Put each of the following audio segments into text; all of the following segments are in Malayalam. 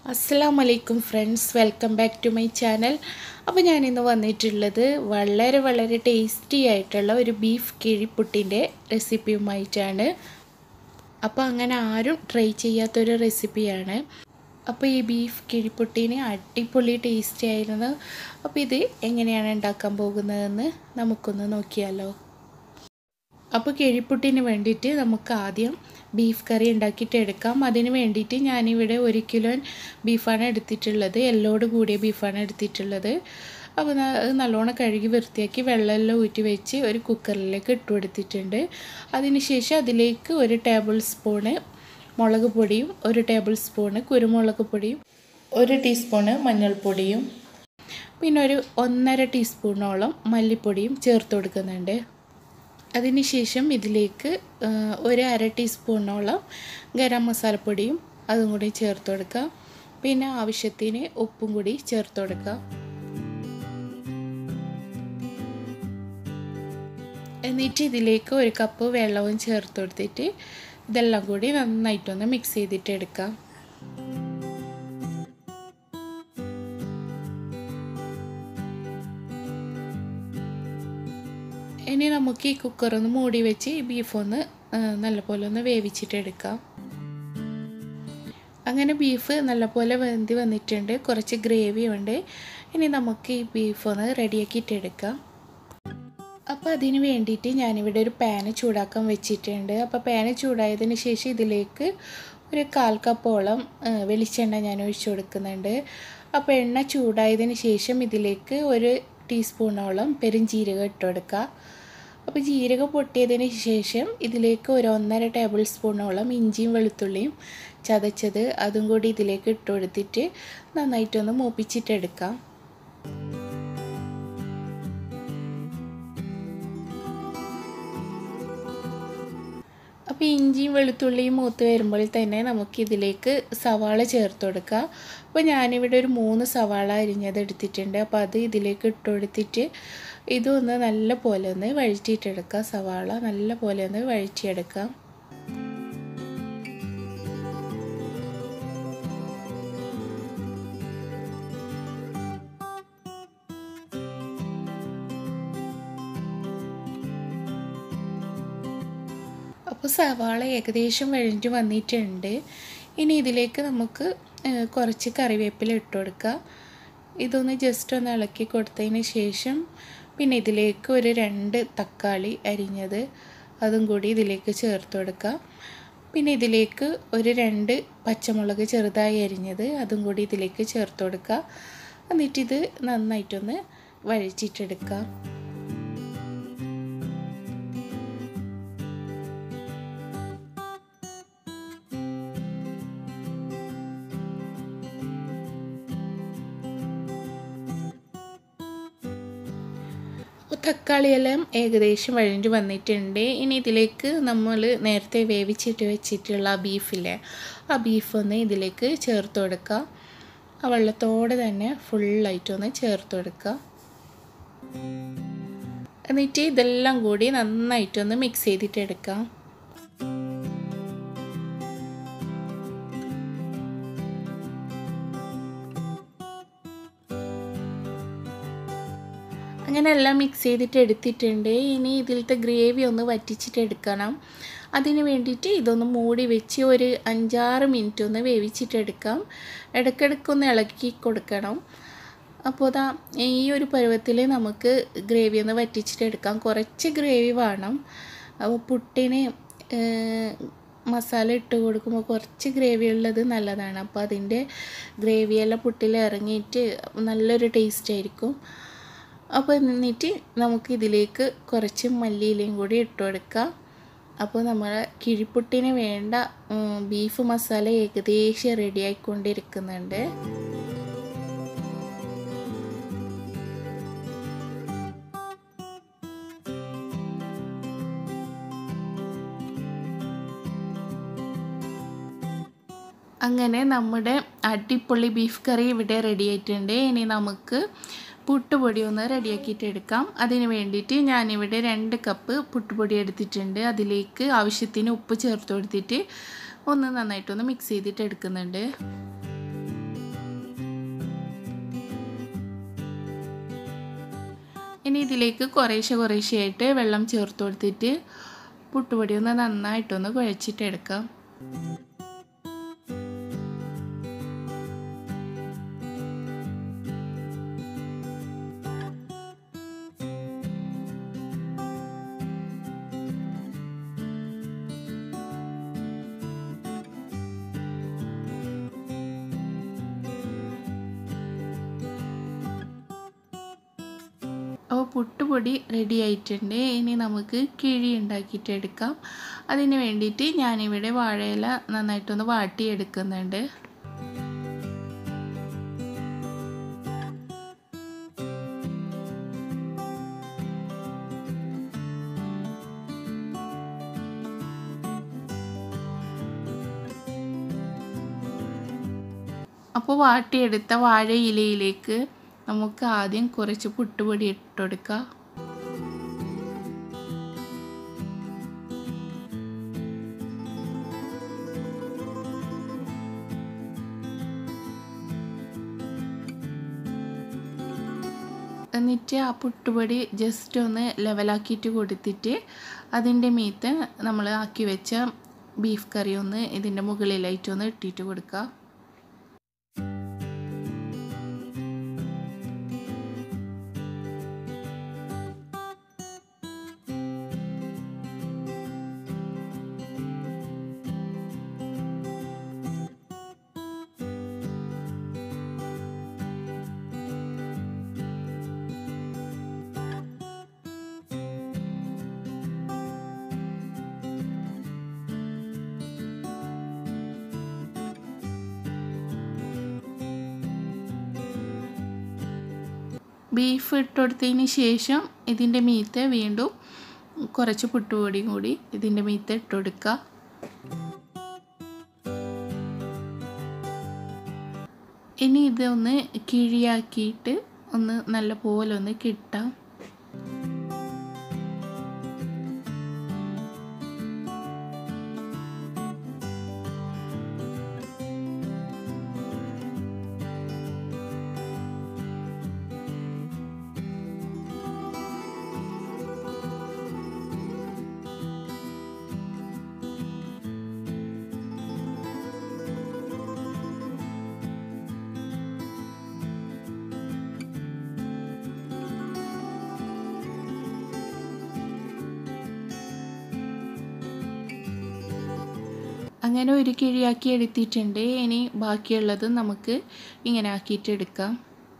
അസ്സാം വലൈക്കും friends welcome back to my channel അപ്പോൾ ഞാനിന്ന് വന്നിട്ടുള്ളത് വളരെ വളരെ ടേസ്റ്റി ആയിട്ടുള്ള ഒരു ബീഫ് കിഴിപ്പുട്ടിൻ്റെ റെസിപ്പിയുമായിട്ടാണ് അപ്പോൾ അങ്ങനെ ആരും ട്രൈ ചെയ്യാത്തൊരു റെസിപ്പിയാണ് അപ്പോൾ ഈ ബീഫ് കിഴിപ്പുട്ടിന് അടിപൊളി ടേസ്റ്റി ആയിരുന്നു അപ്പോൾ ഇത് എങ്ങനെയാണ് ഉണ്ടാക്കാൻ പോകുന്നതെന്ന് നമുക്കൊന്ന് നോക്കിയാലോ അപ്പോൾ കിഴിപ്പുട്ടിന് വേണ്ടിയിട്ട് നമുക്ക് ആദ്യം ബീഫ് കറി ഉണ്ടാക്കിയിട്ട് എടുക്കാം അതിന് വേണ്ടിയിട്ട് ഞാനിവിടെ ഒരു കിലോ ബീഫാണ് എടുത്തിട്ടുള്ളത് എല്ലോട് കൂടിയ ബീഫാണ് എടുത്തിട്ടുള്ളത് അപ്പോൾ നല്ലോണം കഴുകി വൃത്തിയാക്കി വെള്ളമെല്ലാം ഊറ്റി വെച്ച് ഒരു കുക്കറിലേക്ക് ഇട്ട് കൊടുത്തിട്ടുണ്ട് അതിനുശേഷം അതിലേക്ക് ഒരു ടേബിൾ സ്പൂണ് മുളക് പൊടിയും ഒരു ടേബിൾ സ്പൂണ് കുരുമുളക് പൊടിയും ഒരു ടീസ്പൂണ് മഞ്ഞൾപ്പൊടിയും പിന്നെ ഒരു ഒന്നര ടീസ്പൂണോളം മല്ലിപ്പൊടിയും ചേർത്ത് കൊടുക്കുന്നുണ്ട് അതിനുശേഷം ഇതിലേക്ക് ഒരു അര ടീസ്പൂണോളം ഗരം മസാലപ്പൊടിയും അതും കൂടി ചേർത്ത് കൊടുക്കുക പിന്നെ ആവശ്യത്തിന് ഉപ്പും കൂടി ചേർത്ത് കൊടുക്കുക എന്നിട്ട് ഇതിലേക്ക് ഒരു കപ്പ് വെള്ളവും ചേർത്ത് കൊടുത്തിട്ട് ഇതെല്ലാം കൂടി നന്നായിട്ടൊന്ന് മിക്സ് ചെയ്തിട്ട് എടുക്കാം ഇനി നമുക്ക് ഈ കുക്കറൊന്ന് മൂടി വെച്ച് ഈ ബീഫൊന്ന് നല്ലപോലെ ഒന്ന് വേവിച്ചിട്ടെടുക്കാം അങ്ങനെ ബീഫ് നല്ലപോലെ വെന്തി വന്നിട്ടുണ്ട് കുറച്ച് ഗ്രേവി ഉണ്ട് ഇനി നമുക്ക് ഈ ബീഫൊന്ന് റെഡിയാക്കിയിട്ടെടുക്കാം അപ്പോൾ അതിന് വേണ്ടിയിട്ട് ഞാനിവിടെ ഒരു പാന് ചൂടാക്കാൻ വെച്ചിട്ടുണ്ട് അപ്പോൾ പാന് ചൂടായതിന് ശേഷം ഇതിലേക്ക് ഒരു കാൽ കപ്പോളം വെളിച്ചെണ്ണ ഞാൻ ഒഴിച്ചു കൊടുക്കുന്നുണ്ട് അപ്പോൾ എണ്ണ ചൂടായതിന് ശേഷം ഇതിലേക്ക് ഒരു ടീസ്പൂണോളം പെരുംജീരകം ഇട്ട് കൊടുക്കുക അപ്പോൾ ജീരകം പൊട്ടിയതിന് ശേഷം ഇതിലേക്ക് ഒരു ഒന്നര ടേബിൾ സ്പൂണോളം ഇഞ്ചിയും വെളുത്തുള്ളിയും ചതച്ചത് അതും കൂടി ഇതിലേക്ക് ഇട്ട് കൊടുത്തിട്ട് നന്നായിട്ടൊന്ന് മൂപ്പിച്ചിട്ടെടുക്കാം അപ്പോൾ ഇഞ്ചിയും വെളുത്തുള്ളിയും മൂത്ത് വരുമ്പോൾ തന്നെ നമുക്കിതിലേക്ക് സവാള ചേർത്ത് കൊടുക്കാം അപ്പോൾ ഞാനിവിടെ ഒരു മൂന്ന് സവാള അരിഞ്ഞത് എടുത്തിട്ടുണ്ട് അപ്പോൾ അത് ഇതിലേക്ക് ഇട്ട് കൊടുത്തിട്ട് ഇതൊന്ന് നല്ല പോലെ ഒന്ന് വഴറ്റിയിട്ടെടുക്കാം സവാള നല്ല പോലെ ഒന്ന് വഴറ്റിയെടുക്കാം അപ്പോൾ സവാള ഏകദേശം വഴഞ്ഞു വന്നിട്ടുണ്ട് ഇനി ഇതിലേക്ക് നമുക്ക് കുറച്ച് കറിവേപ്പില ഇട്ട് കൊടുക്കുക ഇതൊന്ന് ജസ്റ്റ് ഒന്ന് ഇളക്കി കൊടുത്തതിന് ശേഷം പിന്നെ ഇതിലേക്ക് ഒരു രണ്ട് തക്കാളി അരിഞ്ഞത് അതും കൂടി ഇതിലേക്ക് ചേർത്ത് കൊടുക്കുക പിന്നെ ഇതിലേക്ക് ഒരു രണ്ട് പച്ചമുളക് ചെറുതായി അരിഞ്ഞത് അതും കൂടി ഇതിലേക്ക് ചേർത്ത് കൊടുക്കുക എന്നിട്ടിത് നന്നായിട്ടൊന്ന് വഴിച്ചിട്ടെടുക്കുക അപ്പോൾ തക്കാളിയെല്ലാം ഏകദേശം വഴഞ്ഞു വന്നിട്ടുണ്ട് ഇനി ഇതിലേക്ക് നമ്മൾ നേരത്തെ വേവിച്ചിട്ട് വെച്ചിട്ടുള്ള ആ ബീഫില്ലേ ആ ബീഫ് ഒന്ന് ഇതിലേക്ക് ചേർത്ത് കൊടുക്കുക ആ വെള്ളത്തോടെ തന്നെ ഫുള്ളായിട്ടൊന്ന് ചേർത്ത് കൊടുക്കുക എന്നിട്ട് ഇതെല്ലാം കൂടി നന്നായിട്ടൊന്ന് മിക്സ് ചെയ്തിട്ട് എടുക്കാം അങ്ങനെ എല്ലാം മിക്സ് ചെയ്തിട്ട് എടുത്തിട്ടുണ്ട് ഇനി ഇതിലത്തെ ഗ്രേവി ഒന്ന് വറ്റിച്ചിട്ട് എടുക്കണം അതിന് വേണ്ടിയിട്ട് ഇതൊന്ന് മൂടി വെച്ച് ഒരു അഞ്ചാറ് മിനിറ്റ് ഒന്ന് വേവിച്ചിട്ടെടുക്കാം ഇടയ്ക്കിടയ്ക്കൊന്ന് ഇളക്കി കൊടുക്കണം അപ്പോൾ അതാ ഈ ഒരു പരുവത്തിൽ നമുക്ക് ഗ്രേവി ഒന്ന് വറ്റിച്ചിട്ടെടുക്കാം കുറച്ച് ഗ്രേവി വേണം അപ്പോൾ പുട്ടിന് മസാല ഇട്ട് കൊടുക്കുമ്പോൾ കുറച്ച് ഗ്രേവി ഉള്ളത് നല്ലതാണ് അപ്പോൾ അതിൻ്റെ ഗ്രേവിയെല്ലാം പുട്ടിൽ ഇറങ്ങിയിട്ട് നല്ലൊരു ടേസ്റ്റ് ആയിരിക്കും അപ്പോൾ എന്നിട്ട് നമുക്ക് ഇതിലേക്ക് കുറച്ച് മല്ലിയിലയും കൂടി ഇട്ട് കൊടുക്കാം അപ്പോൾ നമ്മൾ കിഴിപ്പുട്ടിന് വേണ്ട ബീഫ് മസാല ഏകദേശം റെഡി ആയിക്കൊണ്ടിരിക്കുന്നുണ്ട് അങ്ങനെ നമ്മുടെ അടിപൊളി ബീഫ് കറി ഇവിടെ റെഡി ആയിട്ടുണ്ട് ഇനി നമുക്ക് പുട്ടുപൊടി ഒന്ന് റെഡിയാക്കിയിട്ട് എടുക്കാം അതിന് വേണ്ടിയിട്ട് ഞാനിവിടെ രണ്ട് കപ്പ് പുട്ടുപൊടി എടുത്തിട്ടുണ്ട് അതിലേക്ക് ആവശ്യത്തിന് ഉപ്പ് ചേർത്ത് കൊടുത്തിട്ട് ഒന്ന് നന്നായിട്ടൊന്ന് മിക്സ് ചെയ്തിട്ട് എടുക്കുന്നുണ്ട് ഇനി ഇതിലേക്ക് കുറേശ്ശെ കുറേശ്ശെയായിട്ട് വെള്ളം ചേർത്ത് കൊടുത്തിട്ട് പുട്ടുപൊടി ഒന്ന് നന്നായിട്ടൊന്ന് കുഴച്ചിട്ടെടുക്കാം അപ്പോൾ പുട്ടുപൊടി റെഡി ആയിട്ടുണ്ട് ഇനി നമുക്ക് കിഴി ഉണ്ടാക്കിയിട്ട് എടുക്കാം അതിന് വേണ്ടിയിട്ട് ഞാനിവിടെ വാഴയില നന്നായിട്ടൊന്ന് വാട്ടിയെടുക്കുന്നുണ്ട് അപ്പോൾ വാട്ടിയെടുത്ത വാഴ ഇലയിലേക്ക് നമുക്ക് ആദ്യം കുറച്ച് പുട്ടുപൊടി ഇട്ടുകൊടുക്കാം എന്നിട്ട് ആ പുട്ടുപൊടി ജസ്റ്റ് ഒന്ന് ലെവലാക്കിയിട്ട് കൊടുത്തിട്ട് അതിൻ്റെ മീത്ത് നമ്മൾ ആക്കി വെച്ച ബീഫ് കറി ഒന്ന് ഇതിൻ്റെ മുകളിലായിട്ട് ഒന്ന് ഇട്ടിട്ട് കൊടുക്കുക ബീഫ് ഇട്ടുകൊടുത്തതിന് ശേഷം ഇതിൻ്റെ മീത്ത് വീണ്ടും കുറച്ച് പുട്ടുപൊടിയും കൂടി ഇതിൻ്റെ മീത്ത് ഇട്ടുകൊടുക്കുക ഇനി ഇതൊന്ന് കിഴിയാക്കിയിട്ട് ഒന്ന് നല്ല പോലെ ഒന്ന് കിട്ടാം അങ്ങനെ ഒരു കിഴിയാക്കി എടുത്തിട്ടുണ്ട് ഇനി ബാക്കിയുള്ളത് നമുക്ക് ഇങ്ങനെ ആക്കിയിട്ട് എടുക്കാം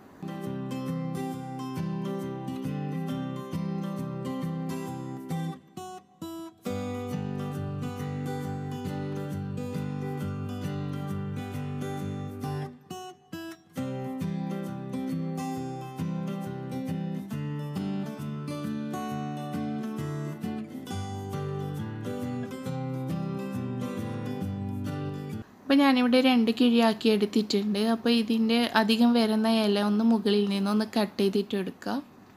അപ്പോൾ ഞാനിവിടെ രണ്ട് കിഴിയാക്കി എടുത്തിട്ടുണ്ട് അപ്പോൾ ഇതിൻ്റെ അധികം വരുന്ന ഇല ഒന്ന് മുകളിൽ നിന്നൊന്ന് കട്ട് ചെയ്തിട്ട് എടുക്കുക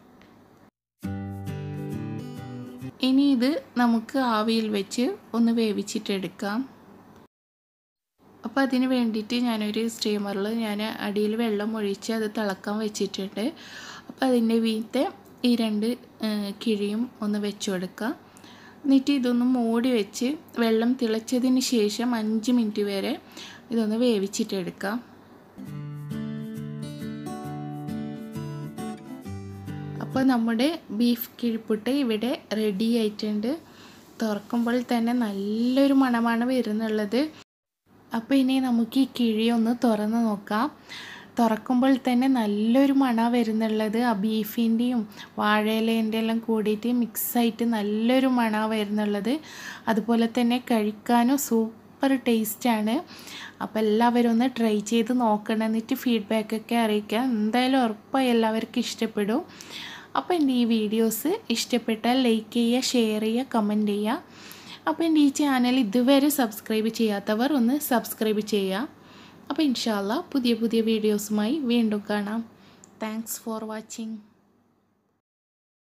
ഇനി ഇത് നമുക്ക് ആവിയിൽ വെച്ച് ഒന്ന് വേവിച്ചിട്ടെടുക്കാം അപ്പോൾ അതിന് വേണ്ടിയിട്ട് ഞാനൊരു സ്റ്റീമറിൽ ഞാൻ അടിയിൽ വെള്ളം ഒഴിച്ച് അത് തിളക്കാൻ വെച്ചിട്ടുണ്ട് അപ്പോൾ അതിൻ്റെ വീത്തെ ഈ രണ്ട് കിഴിയും ഒന്ന് വെച്ച് കൊടുക്കാം എന്നിട്ട് ഇതൊന്ന് മൂടി വെച്ച് വെള്ളം തിളച്ചതിന് ശേഷം അഞ്ച് മിനിറ്റ് വരെ ഇതൊന്ന് വേവിച്ചിട്ടെടുക്കാം അപ്പോൾ നമ്മുടെ ബീഫ് കിഴിപ്പുട്ട് ഇവിടെ റെഡി ആയിട്ടുണ്ട് തുറക്കുമ്പോൾ തന്നെ നല്ലൊരു മണമാണ് വരുന്നുള്ളത് അപ്പോൾ ഇനി നമുക്ക് ഈ കിഴി ഒന്ന് തുറന്ന് നോക്കാം തുറക്കുമ്പോൾ തന്നെ നല്ലൊരു മണ വരുന്നുള്ളത് ആ ബീഫിൻ്റെയും വാഴയിലേൻ്റെ എല്ലാം കൂടിയിട്ട് മിക്സായിട്ട് നല്ലൊരു മണ വരുന്നുള്ളത് അതുപോലെ തന്നെ കഴിക്കാനും സൂപ്പർ ടേസ്റ്റാണ് അപ്പോൾ എല്ലാവരും ഒന്ന് ട്രൈ ചെയ്ത് നോക്കണം എന്നിട്ട് ഫീഡ്ബാക്കൊക്കെ അറിയിക്കുക എന്തായാലും ഉറപ്പായി എല്ലാവർക്കും ഇഷ്ടപ്പെടും അപ്പോൾ എൻ്റെ ഈ വീഡിയോസ് ഇഷ്ടപ്പെട്ടാൽ ലൈക്ക് ചെയ്യുക ഷെയർ ചെയ്യുക കമൻറ്റ് ചെയ്യുക അപ്പോൾ എൻ്റെ ഈ ചാനൽ ഇതുവരെ സബ്സ്ക്രൈബ് ചെയ്യാത്തവർ ഒന്ന് സബ്സ്ക്രൈബ് ചെയ്യുക അപ്പോൾ ഇൻഷാല്ല പുതിയ പുതിയ വീഡിയോസുമായി വീണ്ടും കാണാം താങ്ക്സ് ഫോർ വാച്ചിങ്